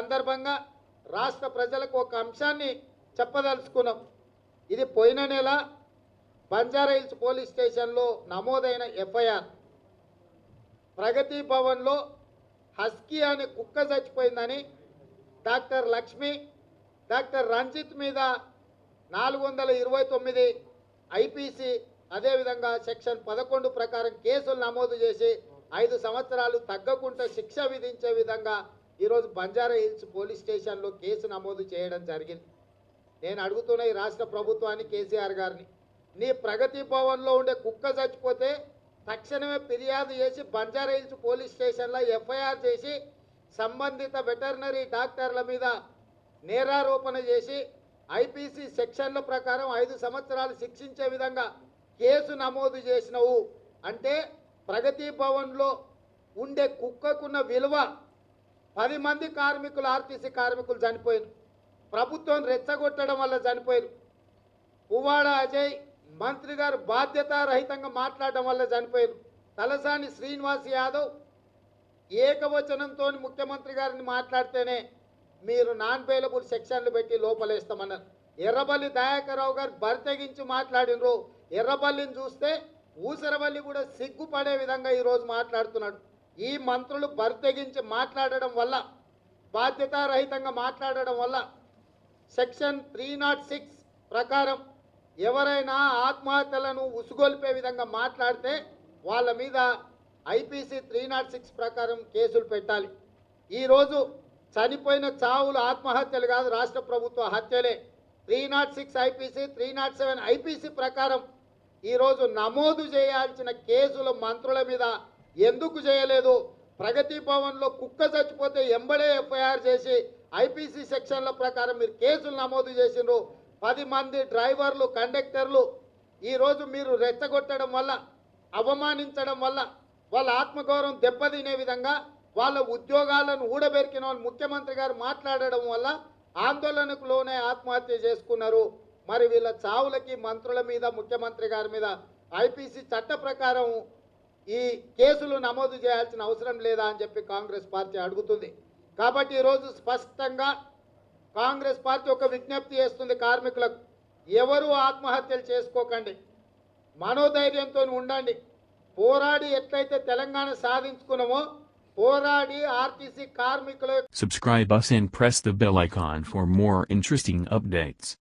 సందర్భంగా రాష్ట్ర ప్రజలకు ఒక అంశాన్ని చెప్పదలుచుకున్నాం ఇది పోయిన నెల బంజారా హిల్స్ పోలీస్ స్టేషన్లో నమోదైన ఎఫ్ఐఆర్ ప్రగతి భవన్లో హస్కీ అనే కుక్క చచ్చిపోయిందని డాక్టర్ లక్ష్మి డాక్టర్ రంజిత్ మీద నాలుగు వందల ఇరవై తొమ్మిది ఐపీసీ అదేవిధంగా సెక్షన్ పదకొండు ప్రకారం కేసులు నమోదు చేసి ఐదు సంవత్సరాలు తగ్గకుండా శిక్ష విధించే విధంగా ఈరోజు బంజారా హిల్స్ పోలీస్ స్టేషన్లో కేసు నమోదు చేయడం జరిగింది నేను అడుగుతున్న ఈ రాష్ట్ర ప్రభుత్వాన్ని కేసీఆర్ గారిని నీ ప్రగతి భవన్లో ఉండే కుక్క చచ్చిపోతే తక్షణమే ఫిర్యాదు చేసి బంజారా హిల్స్ పోలీస్ స్టేషన్లో ఎఫ్ఐఆర్ చేసి సంబంధిత వెటర్నరీ డాక్టర్ల మీద నేరారోపణ చేసి ఐపీసీ సెక్షన్ల ప్రకారం ఐదు సంవత్సరాలు శిక్షించే విధంగా కేసు నమోదు చేసినవు అంటే ప్రగతి భవన్లో ఉండే కుక్కకున్న విలువ పది మంది కార్మికులు ఆర్టీసీ కార్మికులు చనిపోయారు ప్రభుత్వం రెచ్చగొట్టడం వల్ల చనిపోయారు పువ్వాడ అజయ్ మంత్రి గారు బాధ్యతారహితంగా మాట్లాడడం వల్ల చనిపోయారు తలసాని శ్రీనివాస్ యాదవ్ ఏకవచనంతో ముఖ్యమంత్రి గారిని మాట్లాడితేనే మీరు నాన్ బెయిలబుల్ సెక్షన్లు పెట్టి లోపలేస్తామన్నారు ఎర్రబల్లి దయాకర్రావు గారు బరితెగించి మాట్లాడినరు ఎర్రబల్లిని చూస్తే ఊసరబల్లి కూడా సిగ్గుపడే విధంగా ఈరోజు మాట్లాడుతున్నాడు ఈ మంత్రులు బరితెగించి మాట్లాడడం వల్ల బాధ్యతారహితంగా మాట్లాడడం వల్ల సెక్షన్ త్రీ నాట్ సిక్స్ ప్రకారం ఎవరైనా ఆత్మహత్యలను ఉసుగొల్పే విధంగా మాట్లాడితే వాళ్ళ మీద ఐపీసీ త్రీ నాట్ సిక్స్ ప్రకారం కేసులు పెట్టాలి ఈరోజు చనిపోయిన చావులు ఆత్మహత్యలు కాదు రాష్ట్ర ప్రభుత్వ హత్యలే three not six IPC three not seven IPC ప్రకారం ఈరోజు నమోదు చేయాల్సిన కేసులు మంత్రుల మీద ఎందుకు చేయలేదు ప్రగతి భవన్లో కుక్క చచ్చిపోతే ఎంబడే ఎఫ్ఐఆర్ చేసి ఐపీసీ సెక్షన్ల ప్రకారం మీరు కేసులు నమోదు చేసిండ్రు పది మంది డ్రైవర్లు కండక్టర్లు ఈరోజు మీరు రెచ్చగొట్టడం వల్ల అవమానించడం వల్ల వాళ్ళ ఆత్మగౌరవం దెబ్బతినే విధంగా వాళ్ళ ఉద్యోగాలను ఊడబెరికిన వాళ్ళు ముఖ్యమంత్రి గారు మాట్లాడడం వల్ల ఆందోళనకు లోనే ఆత్మహత్య చేసుకున్నారు మరి వీళ్ళ చావులకి మంత్రుల మీద ముఖ్యమంత్రి గారి మీద ఐపీసీ చట్ట ప్రకారం ఈ కేసులు నమోదు చేయాల్సిన అవసరం లేదా అని చెప్పి కాంగ్రెస్ పార్టీ అడుగుతుంది కాబట్టి ఈరోజు స్పష్టంగా కాంగ్రెస్ పార్టీ ఒక విజ్ఞప్తి చేస్తుంది కార్మికులకు ఎవరు ఆత్మహత్యలు చేసుకోకండి మనోధైర్యంతో ఉండండి పోరాడి ఎట్లయితే తెలంగాణ సాధించుకున్నామో పోరాడి ఆర్టీసీ కార్మికుల Subscribe us and press the bell icon for more interesting updates.